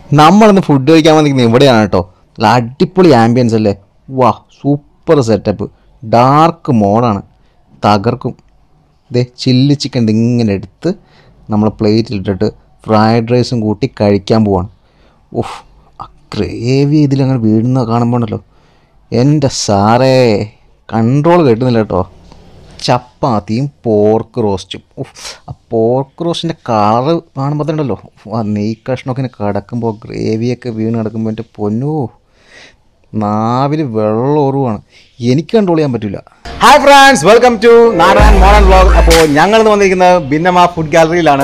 നമ്മളിന്ന് ഫുഡ് കഴിക്കാൻ വന്നിരിക്കുന്നത് ഇവിടെയാണ് കേട്ടോ നല്ല അടിപൊളി ആംബിയൻസ് അല്ലേ വാ സൂപ്പർ സെറ്റപ്പ് ഡാർക്ക് മോഡാണ് തകർക്കും ദേ ചില്ലി ചിക്കൻ ഇങ്ങനെ എടുത്ത് നമ്മൾ പ്ലേറ്റിലിട്ടിട്ട് ഫ്രൈഡ് റൈസും കൂട്ടി കഴിക്കാൻ പോവാണ് ഓഹ് ആ ഗ്രേവി ഇതിലങ്ങനെ വീഴുന്ന കാണുമ്പോണ്ടല്ലോ എൻ്റെ സാറേ കൺട്രോൾ കിട്ടുന്നില്ല കേട്ടോ ചപ്പാത്തിയും പോർക്ക് റോസ്റ്റും ഉഫ്, ആ പോർക്ക് റോസ്റ്റിൻ്റെ കളറ് കാണുമ്പോൾ തന്നെ ഉണ്ടല്ലോ ഉഫ്, ആ നെയ് കഷ്ണമൊക്കെ ഇങ്ങനെ കിടക്കുമ്പോൾ ഗ്രേവിയൊക്കെ വീണ് കിടക്കുമ്പോൾ എൻ്റെ പൊന്നോ നാവിൽ വെള്ളം ഓറുവാണ് എനിക്ക് കൺട്രോൾ ചെയ്യാൻ പറ്റില്ല hi friends welcome to Narayan modern vlog അപ്പോൾ ഞങ്ങൾ ഇന്ന് വന്നിരിക്കുന്നത് ഭിന്നമ ഫുഡ് ഗാലറിയിലാണ്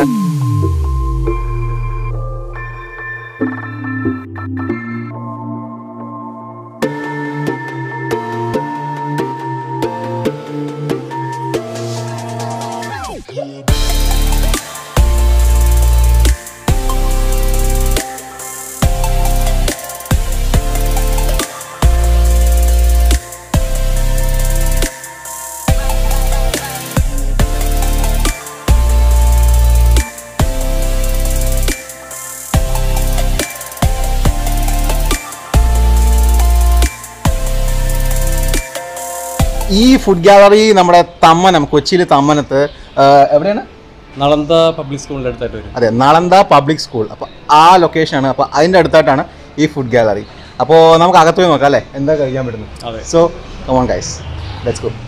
ഈ ഫുഡ് ഗാലറി നമ്മുടെ തമ്മനം കൊച്ചിയിൽ തമ്മനത്ത് ആ, എവിടെയാണ് നളന്ത പബ്ലിക് സ്കൂളിൻ്റെ അടുത്തായിട്ട് വരും അതെ നളന്ത പബ്ലിക് സ്കൂൾ അപ്പോൾ ആ ലൊക്കേഷനാണ് അപ്പോൾ അതിൻ്റെ അടുത്തായിട്ടാണ് ഈ ഫുഡ് ഗാലറി അപ്പോൾ നമുക്ക് അകത്ത് പോയി നോക്കാം അല്ലേ എന്താ കഴിക്കാൻ പറ്റുന്നത് അതെ. So come on guys let's go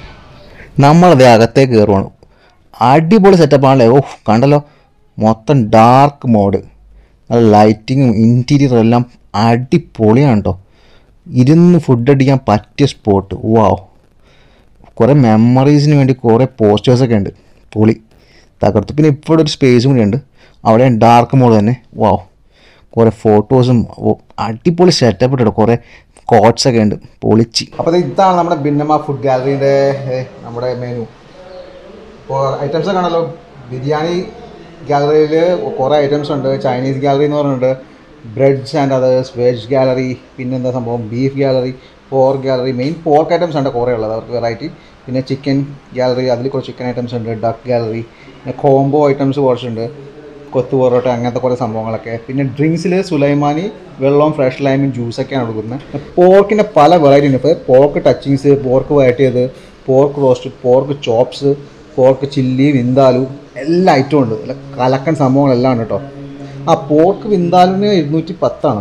നമ്മളത് അകത്തേക്ക് കയറുവാണ് അടിപൊളി സെറ്റപ്പാണല്ലേ ഓഹ് കണ്ടല്ലോ മൊത്തം ഡാർക്ക് മോഡ് നല്ല ലൈറ്റിങ്ങും ഇൻറ്റീരിയറും എല്ലാം അടിപൊളിയാണ് കേട്ടോ ഇരുന്ന് ഫുഡ് അടിക്കാൻ പറ്റിയ സ്പോട്ട് വാവ് കുറേ മെമ്മറീസിന് വേണ്ടി കുറേ പോസ്റ്റേഴ്സൊക്കെ ഉണ്ട് പൊളി തകർത്തു പിന്നെ ഇപ്പോൾ ഒരു സ്പേസും കൂടി ഉണ്ട് അവിടെ ഡാർക്ക് മോഡ് തന്നെ വാവ് കുറേ ഫോട്ടോസും അടിപൊളി സെറ്റപ്പ് ഇട്ടോ കുറേ കോട്ട്സൊക്കെ ഉണ്ട് പൊളിച്ച് അപ്പോൾ ഇതാണ് നമ്മുടെ ഭിന്നമ ഫുഡ് ഗാലറിയുടെ നമ്മുടെ മെനു ഇപ്പോൾ ഐറ്റംസ് ഒക്കെ ആണല്ലോ ബിരിയാണി ഗാലറിയിൽ കുറേ ഐറ്റംസ് ഉണ്ട് ചൈനീസ് ഗാലറി എന്ന് പറഞ്ഞിട്ടുണ്ട് breads and others veg gallery പിന്നെന്താ സംഭവം beef gallery pork gallery main pork items ഉണ്ട് കുറേ ഉള്ളത് അവർക്ക് വെറൈറ്റി പിന്നെ ചിക്കൻ ഗാലറി അതിൽ കുറച്ച് ചിക്കൻ ഐറ്റംസ് ഉണ്ട് ഡക്ക് ഗാലറി പിന്നെ കോംബോ ഐറ്റംസ് കുറച്ചുണ്ട് കൊത്തു പൊറോട്ട അങ്ങനത്തെ കുറേ സംഭവങ്ങളൊക്കെ പിന്നെ ഡ്രിങ്ക്സിൽ സുലൈമാനി വെള്ളവും ഫ്രഷ് ലൈമും ജ്യൂസൊക്കെയാണ് കൊടുക്കുന്നത് പോർക്കിൻ്റെ പല വെറൈറ്റി ഉണ്ട് ഇപ്പോൾ പോർക്ക് ടച്ചിങ്സ് പോർക്ക് വയറ്റിയത് pork roast pork chops pork chilli vindaloo എല്ലാ ഐറ്റവും ഉണ്ട് നല്ല കലക്കൻ സംഭവങ്ങളെല്ലാം ഉണ്ട് കേട്ടോ ആ പോർക്ക് വിന്താലുവിന് ഇരുന്നൂറ്റി പത്താണ്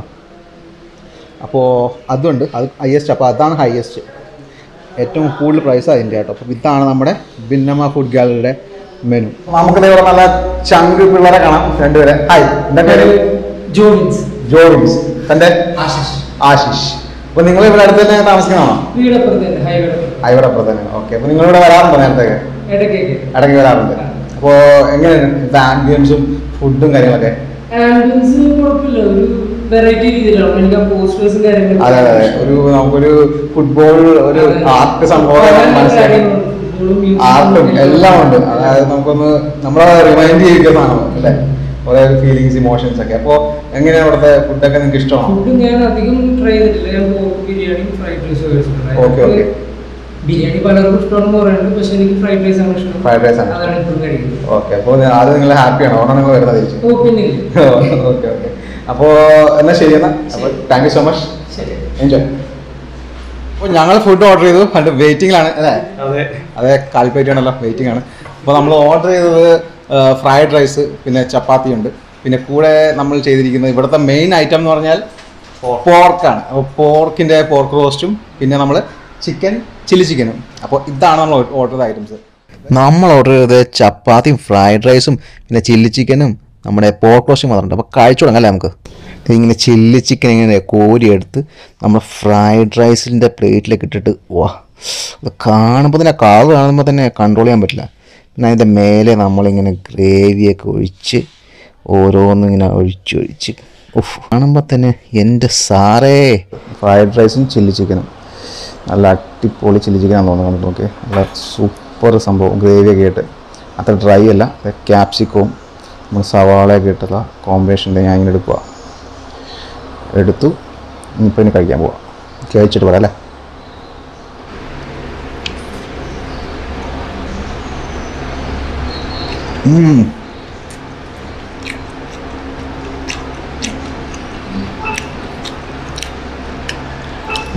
അപ്പോൾ അതുണ്ട് അത് ഹയസ്റ്റ് അപ്പോൾ അതാണ് ഹയസ്റ്റ് ഏറ്റവും കൂടുതൽ പ്രൈസ് അതിൻ്റെ കേട്ടോ അപ്പോൾ ഇതാണ് നമ്മുടെ ഭിന്നമ ഫുഡ് ഗാലറിയുടെ മെനു നമുക്ക് ഇവിടെ നല്ല ചങ്ക് പിള്ളേരെ കാണാം രണ്ടുപേരെ ഹായ് എന്താ പേര് ജോലിൻസ് ജോവിൻസ് തൻ്റെ ആശിഷ് ആശിഷ് അപ്പോൾ നിങ്ങൾ ഇവിടെ അടുത്ത് തന്നെ താമസിക്കണോ വീടപ്പുറത്ത് തന്നെ ഹൈവേടെ ആ ഇവിടെ അപ്പുറത്ത് തന്നെ ഓക്കെ അപ്പോൾ നിങ്ങളിവിടെ വരാറുണ്ടോ നേരത്തെ ഇടയ്ക്കൊക്കെ ഇടയ്ക്ക് വരാറുണ്ട് അപ്പോൾ എങ്ങനെയാണ് ആംബിയൻസും ഫുഡും കാര്യങ്ങളൊക്കെ ആംബുലൻസ് കുഴപ്പമില്ല ഒരു വെറൈറ്റി രീതിയിലാണ് എനിക്ക് ആ പോസ്റ്റേഴ്സും കാര്യങ്ങളും അതെ അതെ അതെ ഒരു നമുക്കൊരു ഫുട്ബോൾ ഒരു ആർട്ട് സംഭവം മനസ്സിലാക്കി ആർട്ടും എല്ലാം ഉണ്ട് അതായത് നമുക്കൊന്ന് നമ്മളെ റിമൈൻഡ് ചെയ്യിക്കുന്ന സാധനം അല്ലേ കുറെ ഫീലിങ്സ് ഇമോഷൻസ് ഒക്കെ അപ്പോൾ എങ്ങനെയാണ് അവിടുത്തെ ഫുഡൊക്കെ നിങ്ങൾക്ക് ഇഷ്ടമാണോ ഫുഡ് ഞാൻ അധികം ട്രൈ ചെയ്തിട്ടില്ല ഞാൻ pork biryani fried rice Okay, okay. Biryani പലർക്കും ഇഷ്ടമാണെന്ന് പറയുന്നുണ്ട് പക്ഷെ എനിക്ക് ഫ്രൈഡ് റൈസ് ആണ് ഇഷ്ടം Fried rice ആണ് അതാണ് ഇപ്പോഴും കഴിക്കുന്നത് ഓക്കെ അപ്പോൾ അത് നിങ്ങൾ ഹാപ്പിയാണോ ഓണം നിങ്ങൾ വരുന്നത് ചേച്ചി ഓ പിന്നെ ഓക്കെ ഓക്കെ അപ്പോൾ എന്നാൽ ശരി എന്നാൽ അപ്പോൾ താങ്ക് യു സോ മച്ച് ശരി എൻജോയ് അപ്പോൾ ഞങ്ങൾ ഫുഡ് ഓർഡർ ചെയ്തു അത് വെയിറ്റിംഗിലാണ് അല്ലേ അതെ അതെ കാൽപ്പേറ്റാണല്ലോ വെയിറ്റിംഗ് ആണ് അപ്പോൾ നമ്മൾ ഓർഡർ ചെയ്തത് ഫ്രൈഡ് റൈസ് പിന്നെ ചപ്പാത്തി ഉണ്ട് പിന്നെ കൂടെ നമ്മൾ ചെയ്തിരിക്കുന്നത് ഇവിടുത്തെ മെയിൻ ഐറ്റം എന്ന് പറഞ്ഞാൽ പോർക്കാണ് അപ്പോൾ പോർക്കിൻ്റെ പോർക്ക് റോസ്റ്റും പിന്നെ നമ്മൾ ചിക്കൻ ചില്ലി ചിക്കനും അപ്പോൾ ഇതാണ് നമ്മൾ ഓർഡർ ചെയ്ത ഐറ്റംസ് നമ്മൾ ഓർഡർ ചെയ്തത് ചപ്പാത്തിയും ഫ്രൈഡ് റൈസും പിന്നെ ചില്ലി ചിക്കനും നമ്മുടെ പോർക്ക് റോസ്റ്റും മാത്രമുണ്ട് അപ്പോൾ കഴിച്ചു തുടങ്ങാം അല്ലേ നമുക്ക് ഇത് ഇങ്ങനെ ചില്ലി ചിക്കൻ ഇങ്ങനെ കോരിയെടുത്ത് നമ്മൾ ഫ്രൈഡ് റൈസിൻ്റെ പ്ലേറ്റിലേക്ക് ഇട്ടിട്ട് വാ അത് കാണുമ്പോൾ തന്നെ കളർ കാണുമ്പോൾ തന്നെ കൺട്രോൾ ചെയ്യാൻ പറ്റില്ല പിന്നെ അതിൻ്റെ മേലെ നമ്മളിങ്ങനെ ഗ്രേവിയൊക്കെ ഒഴിച്ച് ഓരോന്നും ഇങ്ങനെ ഒഴിച്ചൊഴിച്ച് ഉഫ് കാണുമ്പോൾ തന്നെ എൻ്റെ സാറേ ഫ്രൈഡ് റൈസും ചില്ലി ചിക്കനും നല്ല അടിപൊളി ചില്ലി ചിക്കനാണ് തോന്നുന്നത് നോക്കി നല്ല സൂപ്പർ സംഭവം ഗ്രേവിയൊക്കെ ആയിട്ട് അത്ര ഡ്രൈ അല്ല ക്യാപ്സിക്കവും നമ്മൾ സവാളയൊക്കെ ഇട്ടുള്ള കോമ്പിനേഷനിൽ ഞാൻ ഇങ്ങനെ എടുക്കുക എടുത്തു ഇനിയിപ്പോൾ ഇനി കഴിക്കാൻ പോവാം കഴിച്ചിട്ട് പറയാം അല്ലേ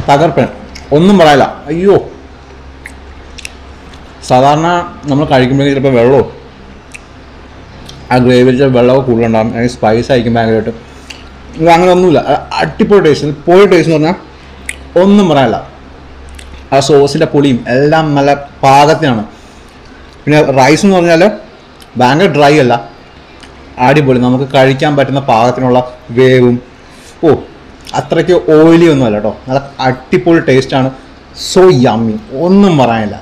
തകർപ്പൻ ഒന്നും പറയില്ല അയ്യോ സാധാരണ നമ്മൾ കഴിക്കുമ്പോഴേക്കും ചിലപ്പോൾ വെള്ളവും ആ ഗ്രേവി വെച്ച വെള്ളമൊക്കെ കൂടുതലുണ്ടാകും അല്ലെങ്കിൽ സ്പൈസ് ആയിരിക്കും ഭയങ്കരമായിട്ട് ഇത് അങ്ങനെ ഒന്നുമില്ല അ- അടിപൊളി ടേസ്റ്റ് പോയി ടേസ്റ്റ് എന്ന് പറഞ്ഞാൽ ഒന്നും പറയാനില്ല ആ സോസിൻ്റെ പുളിയും എല്ലാം നല്ല പാകത്തിനാണ് പിന്നെ റൈസ് എന്ന് പറഞ്ഞാൽ ഭയങ്കര ഡ്രൈ അല്ല അടിപൊളി നമുക്ക് കഴിക്കാൻ പറ്റുന്ന പാകത്തിനുള്ള വേവും ഓ അത്രയ്ക്ക് ഓയിലി ഒന്നും അല്ല കേട്ടോ നല്ല അടിപൊളി ടേസ്റ്റാണ് സോ യമ്മി ഒന്നും പറയാനില്ല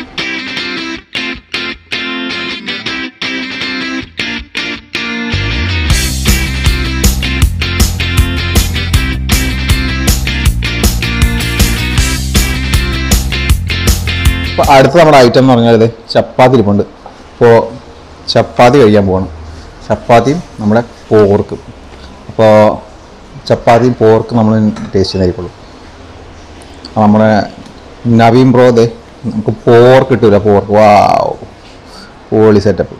അപ്പോൾ അടുത്ത നമ്മുടെ ഐറ്റം എന്ന് പറഞ്ഞാൽ ഇത് ചപ്പാത്തി ഇരിപ്പുണ്ട് അപ്പോൾ ചപ്പാത്തി കഴിക്കാൻ പോകണം ചപ്പാത്തിയും നമ്മുടെ പോർക്കും അപ്പോൾ ചപ്പാത്തിയും പോർക്ക് നമ്മൾ ടേസ്റ്റ് ചെയ്യുന്നതായിരിക്കുള്ളൂ അപ്പോൾ നമ്മുടെ നവീൻ ബ്രോ ദേ നമുക്ക് പോർക്ക് കിട്ടൂല പോർക്ക് വാ പോളി സെറ്റപ്പ്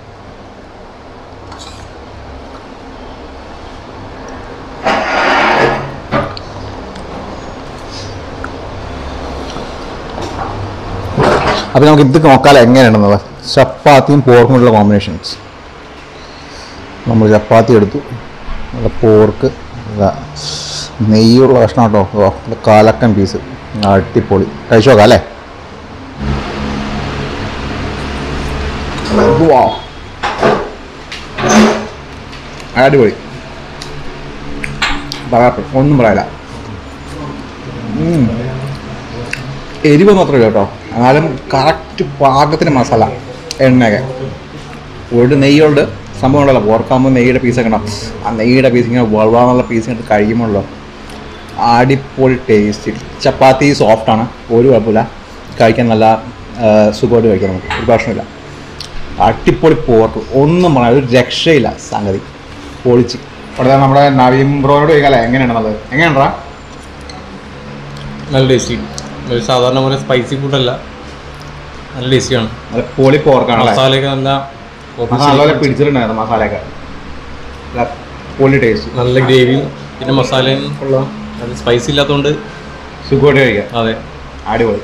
അപ്പോൾ നമുക്ക് ഇത് നോക്കാലോ എങ്ങനെയാണെന്നത് ചപ്പാത്തിയും പോർക്കും കൂടെയുള്ള കോമ്പിനേഷൻസ് നമ്മൾ ചപ്പാത്തി എടുത്തു നല്ല പോർക്ക് ഇതാ നെയ്യുള്ള കഷ്ണം കേട്ടോ ഓ ഇത് കാലക്കൻ പീസ് അടിപൊളി കഴിച്ചു നോക്കാം അല്ലേ വാ അടിപൊളി പറയാം ഒന്നും പറയാനില്ല ഉം. എരിവൊന്നും അത്ര ഇല്ല കേട്ടോ എന്നാലും കറക്റ്റ് പാകത്തിന് മസാല എണ്ണയൊക്കെ ഒരു നെയ്യുണ്ട് സംഭവം ഉണ്ടല്ലോ പോർക്കാകുമ്പോൾ നെയ്യുടെ പീസൊക്കെ ഉണ്ടാവും ആ നെയ്യുടെ പീസ് ഇങ്ങനെ വളവാന്നുള്ള പീസ് ഇങ്ങോട്ട് കഴിയുമ്പോഴല്ലോ അടിപൊളി ടേസ്റ്റ് ചപ്പാത്തി സോഫ്റ്റാണ് ഒരു കുഴപ്പമില്ല കഴിക്കാൻ നല്ല ആ, സുഖമായിട്ട് കഴിക്കാം നമുക്ക് ഒരു പ്രശ്നമില്ല അടിപൊളി പോർക്ക് ഒന്നും പറയാം ഒരു രക്ഷയില്ല സംഗതി പൊളിച്ച് അവിടെ നമ്മുടെ നവീൻ ബ്രോയോട് ചോദിക്കാല്ലേ എങ്ങനെയാണത് എങ്ങനെയാണ്ടാ നല്ല ടേസ്റ്റി ഒരു സാധാരണ പോലെ സ്പൈസി ഫുഡല്ല നല്ല ടേസ്റ്റിയാണ് നല്ല പൊളി പോർക്കാണല്ലേ മസാലയൊക്കെ നല്ല മസാല നല്ലപോലെ പിടിച്ചിട്ടുണ്ടായിരുന്നു മസാലയൊക്കെ നല്ല പൊളി ടേസ്റ്റ് നല്ല ഗ്രേവിയും പിന്നെ മസാലയും ഉള്ള നല്ല സ്പൈസി ഇല്ലാത്തതുകൊണ്ട് സുഖമായിട്ട് കഴിക്കാം അതെ അടിപൊളി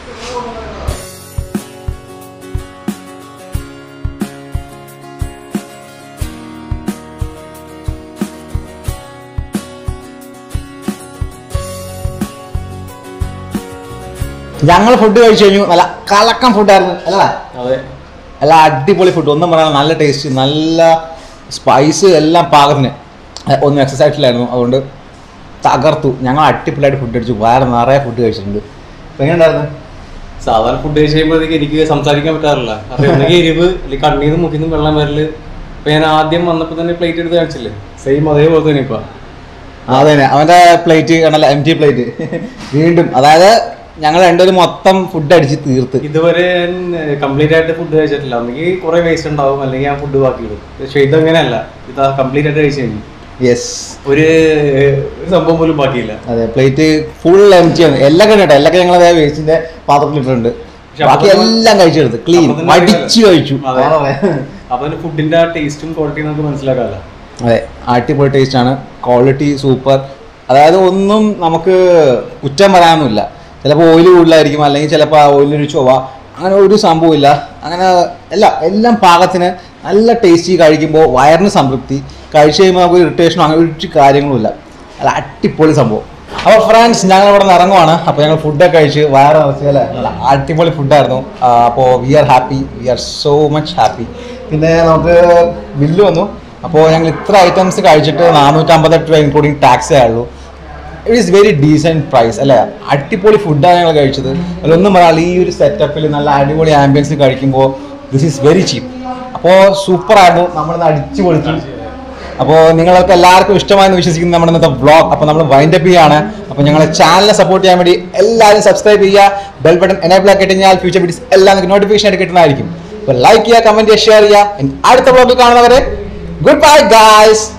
ഞങ്ങൾ ഫുഡ് കഴിച്ചു കഴിഞ്ഞു നല്ല കലക്കം ഫുഡായിരുന്നു അല്ലേ അതെ നല്ല അടിപൊളി ഫുഡ് ഒന്നും പറയാൻ നല്ല ടേസ്റ്റ് നല്ല സ്പൈസ് എല്ലാം പാകത്തിന് അഹ് ഒന്നും എക്സസൈസ് ആയിട്ടില്ലായിരുന്നു അതുകൊണ്ട് തകർത്തു ഞങ്ങൾ അടിപൊളിയായിട്ട് ഫുഡ് അടിച്ചു വേറെ നിറയെ ഫുഡ് കഴിച്ചിട്ടുണ്ട് അപ്പൊ എങ്ങനെയുണ്ടായിരുന്നു സാധാരണ ഫുഡ് കഴിച്ച് കഴിയുമ്പോഴത്തേക്ക് എനിക്ക് സംസാരിക്കാൻ പറ്റാറില്ല കാരണം ഒന്നെങ്കിൽ എരിവ് അല്ലെങ്കിൽ കണ്ണീന്ന് മുക്കിന്ന് വെള്ളം വരല് ഇപ്പൊ ഞാൻ ആദ്യം വന്നപ്പോ തന്നെ പ്ലേറ്റ് എടുത്ത് കാണിച്ചില്ലേ സെയിം അതേപോലെ തന്നെ ഇപ്പൊ അതെ അവന്റെ പ്ലേറ്റ് കണ്ടല്ല എം ടി പ്ലേറ്റ് വീണ്ടും അതായത് ഞങ്ങൾ രണ്ടുപേരും മൊത്തം ഫുഡ് അടിച്ച് തീർത്ത് ഇതുവരെ ഞാൻ കംപ്ലീറ്റ് ആയിട്ട് ഫുഡ് കഴിച്ചിട്ടില്ല ഒന്നെങ്കിൽ കുറെ വേസ്റ്റ് ഉണ്ടാവും അല്ലെങ്കിൽ ഞാൻ ഫുഡ് ബാക്കി ഇടും പക്ഷെ ഇതങ്ങനെയല്ല ഇത് കംപ്ലീറ്റ് ആയിട്ട് കഴിച്ചു കഴിഞ്ഞു യെസ് ഒരു ഒരു സംഭവം പോലും ബാക്കിയില്ല അതെ പ്ലേറ്റ് ഫുൾ എം ടി ആണ് എല്ലാം കേട്ടോ എല്ലാം ഞങ്ങൾ വേസ്റ്റിന്റെ പാത്രത്തിലിട്ടുണ്ട് പക്ഷെ ബാക്കി അപ്പൊ എല്ലാം കഴിച്ചെടുത്ത് ക്ലീൻ അപ്പൊ തന്നെ മടിച്ചു കഴിച്ചു അതെ. അതാണ് പറയാ. അപ്പൊ അതിന്റെ ഫുഡിന്റെ ആ ടേസ്റ്റും ക്വാളിറ്റിയും നമുക്ക് മനസ്സിലാക്കാമല്ലോ അതെ അടിപൊളി ടേസ്റ്റ് ആണ് ക്വാളിറ്റി സൂപ്പർ അതായത് ഒന്നും നമുക്ക് കുറ്റം പറയാനൊന്നുമില്ല ചിലപ്പോൾ ഓയിൽ കൂടുതലായിരിക്കും അല്ലെങ്കിൽ ചിലപ്പോൾ ആ ഓയിലൊരു ചൊവ്വ അങ്ങനെ ഒരു സംഭവമില്ല അങ്ങനെ അല്ല എല്ലാം പാകത്തിന് നല്ല ടേസ്റ്റി കഴിക്കുമ്പോൾ വയറിന് സംതൃപ്തി കഴിച്ച് കഴിയുമ്പോൾ നമുക്ക് ഇറിറ്റേഷനോ അങ്ങനെ ഒരു കാര്യങ്ങളുമില്ല അല്ല അടിപൊളി സംഭവം അപ്പോൾ ഫ്രണ്ട്സ് ഞങ്ങൾ ഇവിടെ നിന്ന് ഇറങ്ങുവാണ് അപ്പോൾ ഞങ്ങൾ ഫുഡൊക്കെ കഴിച്ച് വയറ് നിറച്ച് അല്ലേ നല്ല അടിപൊളി ഫുഡായിരുന്നു അപ്പോൾ we are happy we are so much happy പിന്നെ നമുക്ക് ബില്ല് വന്നു അപ്പോൾ ഞങ്ങൾ ഇത്ര ഐറ്റംസ് കഴിച്ചിട്ട് നാനൂറ്റമ്പത്തെട്ട് രൂപ ഇൻക്ലൂഡിങ് ടാക്സേ ആയുള്ളൂ it is very decent price അല്ലേ അടിപൊളി ഫുഡാണ് ഞങ്ങൾ കഴിച്ചത് അതിലൊന്നും പറയാം ഈ ഒരു സെറ്റപ്പിൽ നല്ല അടിപൊളി ആംബിയൻസ് കഴിക്കുമ്പോൾ ദിസ് ഈസ് വെരി ചീപ്പ് അപ്പോൾ സൂപ്പറായിരുന്നു നമ്മളിന്ന് അടിച്ചു പൊളിച്ചു അപ്പോൾ നിങ്ങൾക്ക് എല്ലാവർക്കും ഇഷ്ടമായെന്ന് വിശ്വസിക്കുന്നു നമ്മുടെ ഇന്നത്തെ വ്ളോഗ് അപ്പോൾ നമ്മൾ വൈൻഡപ്പ് ചെയ്യാണ് അപ്പോൾ ഞങ്ങളെ ചാനലിനെ സപ്പോർട്ട് ചെയ്യാൻ വേണ്ടി എല്ലാവരും സബ്സ്ക്രൈബ് ചെയ്യുക ബെൽ ബട്ടൺ എനേബിൾ ആക്കി കഴിഞ്ഞാൽ ഫ്യൂച്ചർ വീഡിയോസ് എല്ലാം നിങ്ങൾക്ക് നോട്ടിഫിക്കേഷൻ ആയിട്ട് കിട്ടുന്നതായിരിക്കും അപ്പോൾ ലൈക്ക് ചെയ്യുക കമൻറ്റ് ചെയ്യുക ഷെയർ ചെയ്യുക ഇനി അടുത്ത വ്ളോഗിൽ കാണുന്നവരെ ഗുഡ് ബൈ ഗായ്സ്